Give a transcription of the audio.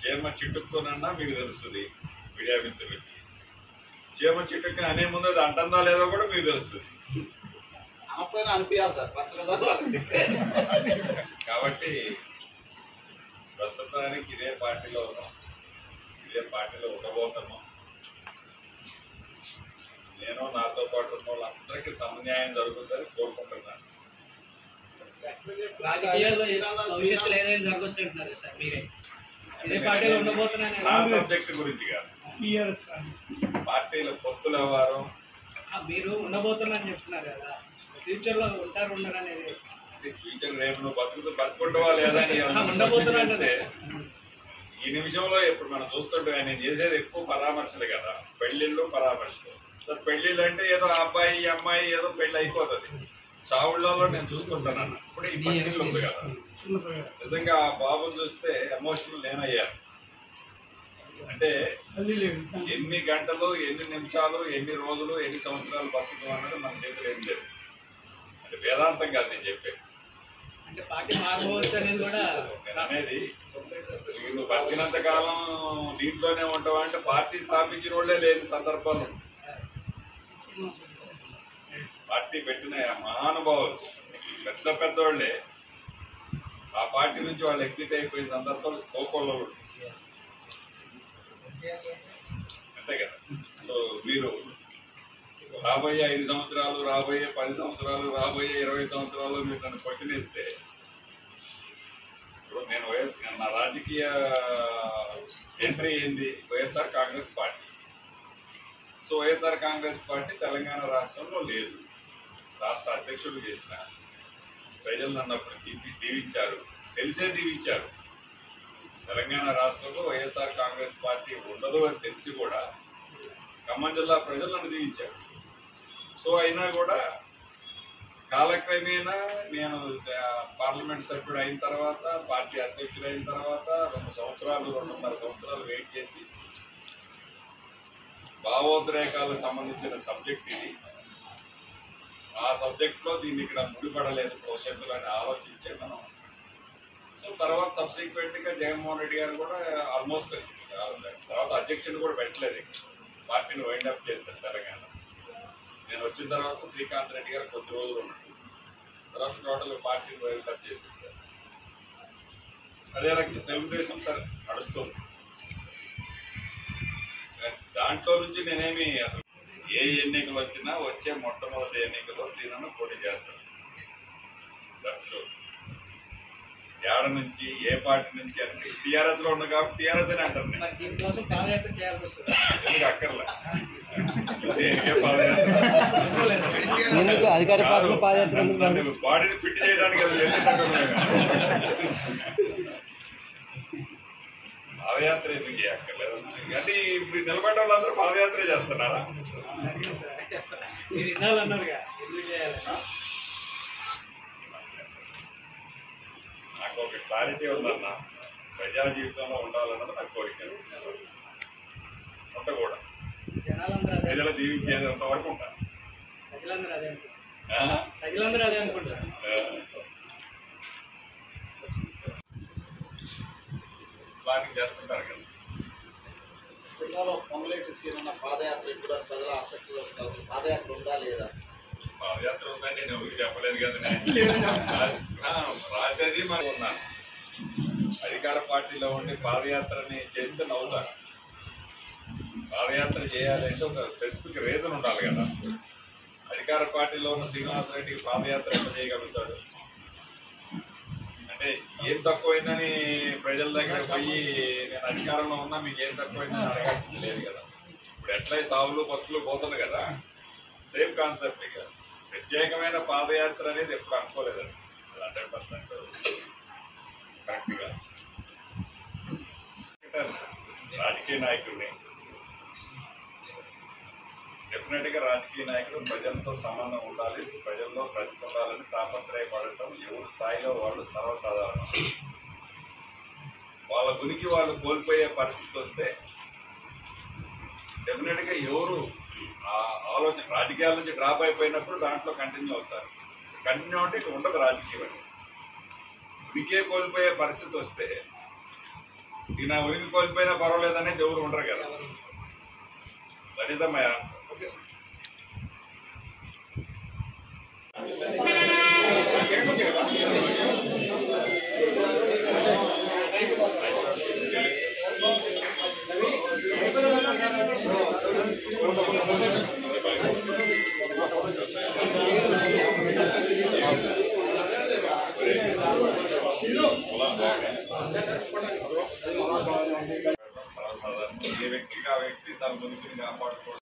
చీమ చిట్టుక్కునన్నా మీకు తెలుస్తుంది మీడియా మిత్రులకి చీమ చిట్టుక్క అనే ముందు అది అంటుందా లేదో కూడా మీకు తెలుస్తుంది అమ్మ అనిపించాలి సార్ పక్కన చదవాలి. కాబట్టి ప్రస్తుతానికి ఇదే పార్టీలో ఉన్నాం ఇదే పార్టీలో ఉండబోతున్నాం నేను నాతో పాటు ఉన్న వాళ్ళందరికీ సమన్యాయం జరుగుతుందని కోరుకుంటున్నాను రాజకీయాల్లో శ్రీరామ- భవిష్యత్తులో ఏదైనా జరగచ్చు అంటున్నారు సార్ మీరే ఇదే పార్టీలో ఉండబోతున్నాను నా సబ్జెక్ట్ గురించి కాదు పార్టీల పొత్తుల వ్యవహారం మీరు ఉండబోతున్నారని చెప్తున్నారు కదా ఫ్యూచర్ లో ఉంటారు ఉండరు అనేది ఫ్యూచర్ రేపు నువ్వు బతుకుతూ బతుకుంటావా లేదా అని ఏమన్నా ఉండబోతున్నా చేస్తే, ఈ నిమిషంలో ఇప్పుడు మనం చూస్తుంటే ఆయన చేసేది ఎక్కువ పరామర్శలు కదా పెళ్లిళ్ళు పరామర్శలు సో పెళ్లిళ్ళు అంటే ఏదో ఆ అబ్బాయి ఈ అమ్మాయి ఏదో పెళ్లి అయిపోతుంది చావుళ్ళలో నేను చూస్తుంటాను అన్న ఇప్పుడు ఈ పట్టిల్లు ఉంది కదా నిజంగా ఆ బాబుని చూస్తే ఎమోషనల్ నేనయ్యాను అంటే ఎన్ని గంటలు ఎన్ని నిమిషాలు ఎన్ని రోజులు ఎన్ని సంవత్సరాలు బతుకుతాం అన్నది మన చేతిలో ఏం లేదు అంటే వేదాంతం కాదు నేను చెప్పేది అంటే పార్టీ మారబోవచ్చు అనేది కూడా నేను అనేది నువ్వు బతికినంత కాలం దీంట్లోనే ఉంటావు అంటే పార్టీ స్థాపించిన వాళ్ళే లేని సందర్భాలు పార్టీ పెట్టిన మహానుభావులు పెద్ద పెద్దోళ్ళే ఆ పార్టీ నుంచి వాళ్ళు ఎగ్జిట్ అయిపోయిన సందర్భాలు కోకోలో అంతే కదా సో మీరు రాబోయే ఐదు సంవత్సరాలు రాబోయే పది సంవత్సరాలు రాబోయే ఇరవై సంవత్సరాలు మీరు నన్ను క్వశ్చన్ ఇస్తే ఇప్పుడు నేను వైఎస్ నా రాజకీయ ఎంట్రీ ఏంది YSR Congress party so YSR Congress party Telangana రాష్ట్రంలో లేదు రాష్ట్ర అధ్యక్షుడు చేసిన ప్రజలు నన్ను అప్పుడు దీవి దీవించారు తెలిసే దీవించారు తెలంగాణ రాష్ట్రంలో వైఎస్ఆర్ కాంగ్రెస్ పార్టీ ఉండదు అని తెలిసి కూడా ఖమ్మం జిల్లా ప్రజలు నన్ను దీవించారు సో అయినా కూడా కాలక్రమేణా నేను ఆ, పార్లమెంట్ సభ్యుడు అయిన తర్వాత పార్టీ అధ్యక్షుడు అయిన తర్వాత రెండు సంవత్సరాలు రెండున్నర సంవత్సరాలు వెయిట్ చేసి భావోద్రేకాలకు సంబంధించిన సబ్జెక్ట్ ఇది ఆ సబ్జెక్ట్ లో దీన్ని ఇక్కడ ముడిపడలేదు భవిష్యత్తులో అని ఆలోచించే మనం సో తర్వాత సబ్సిక్వెంట్ గా జగన్మోహన్ రెడ్డి గారు కూడా ఆల్మోస్ట్ తర్వాత అధ్యక్షుడు కూడా పెట్టలేదు ఇక. పార్టీని వైండ్ అప్ చేశారు తెలంగాణ నేను వచ్చిన తర్వాత శ్రీకాంత్ రెడ్డి గారు కొద్ది రోజులు ఉన్నాడు తర్వాత టోటల్ పార్టీని వైండ్ అప్ చేసేసారు అదే రకంగా తెలుగుదేశం సరే నడుస్తుంది దాంట్లో నుంచి నేనేమి అసలు ఏ ఎన్నికలు వచ్చినా వచ్చే మొట్టమొదటి ఎన్నికలో సీనను పోటీ చేస్తాను That's all. ఏడ నుంచి ఏ పార్టీ నుంచి అంటే టీఆర్ఎస్ లో ఉంది కాబట్టి టీఆర్ఎస్ అని అంటారు నేను. మరి దీనికోసం పాదయాత్ర చేయాల్సి వస్తుంది ఎందుకు అక్కర్లే దేనికే పాదయాత్ర ఎందుకు అధికార పార్టీలో పాదయాత్ర ఎందుకు బాబు? నన్ను బాడీని ఫిట్ చేయడానికి అది చేసేటట్టు పాదయాత్ర ఎందుకు చేయక్కర్లేదు అంటే ఇప్పుడు నిలబడ్డ వాళ్ళందరూ పాదయాత్ర చేస్తున్నారా మీరు వినాలన్నారుగా ఎందుకు చేయాలి నాకు ఒక క్లారిటీ ఉందన్న ప్రజా జీవితంలో ఉండాలన్నది నా కోరిక ఉండకూడదు జనాలందరూ అదే ప్రజలు జీవించేంత వరకు ఉంటాను ప్రజలందరూ అదే అనుకుంటారు ఆ? ప్రజలందరూ అదే అనుకుంటారు ఆ. ప్లానింగ్ చేస్తుంటారు కదా జిల్లాలో పొంగలేటి సీనన్న పాదయాత్ర కూడా ప్రజల ఆసక్తి వస్తున్నారు పాదయాత్ర ఉందా లేదా పాదయాత్ర ఉందని నేను ఎవరికి చెప్పలేదు కదా నేను. ఆ, రాసేది మనం ఉన్నాను అధికార పార్టీలో ఉండి పాదయాత్రని చేస్తే నవ్వుతారు పాదయాత్ర చేయాలంటే ఒక స్పెసిఫిక్ రీజన్ ఉండాలి కదా అధికార పార్టీలో ఉన్న శ్రీనివాసరెడ్డికి పాదయాత్ర ఎంత చేయగలుగుతాడు అంటే ఏం తక్కువైందని ప్రజల దగ్గర పోయి నేను అధికారంలో ఉన్నా మీకు ఏం తక్కువైందని అడగాల్సింది లేదు కదా ఇప్పుడు ఎట్లా ఈ సాగులు బతుకులు పోతుంది కదా సేమ్ కాన్సెప్ట్ ఇక ప్రత్యేకమైన పాదయాత్ర అనేది ఎప్పుడు అనుకోలేదండి హండ్రెడ్ పర్సెంట్ కరెక్ట్గా రాజకీయ నాయకుడిని డెఫినెట్ గా రాజకీయ నాయకుడు ప్రజలతో సంబంధం ఉండాలి ప్రజల్లో ప్రతిపడాలని తాపత్రయపడటం ఎవరి స్థాయిలో వాళ్ళు సర్వసాధారణం వాళ్ళ గునికి వాళ్ళు కోల్పోయే పరిస్థితి వస్తే డెఫినెట్ గా ఎవరు ఆ ఆలోచన రాజకీయాల నుంచి డ్రాప్ అయిపోయినప్పుడు దాంట్లో కంటిన్యూ అవుతారు కంటిన్యూ అంటే ఇక ఉండదు రాజకీయం అని ఉనికే కోల్పోయే పరిస్థితి వస్తే ఈయన ఉనికి కోల్పోయినా పర్వాలేదనేది ఎవరు ఉండరు కదా that is the my answer okay sir సర్వసాధారణం ఏ వ్యక్తికి ఆ వ్యక్తి తన ఉనికిని కాపాడుకోవడం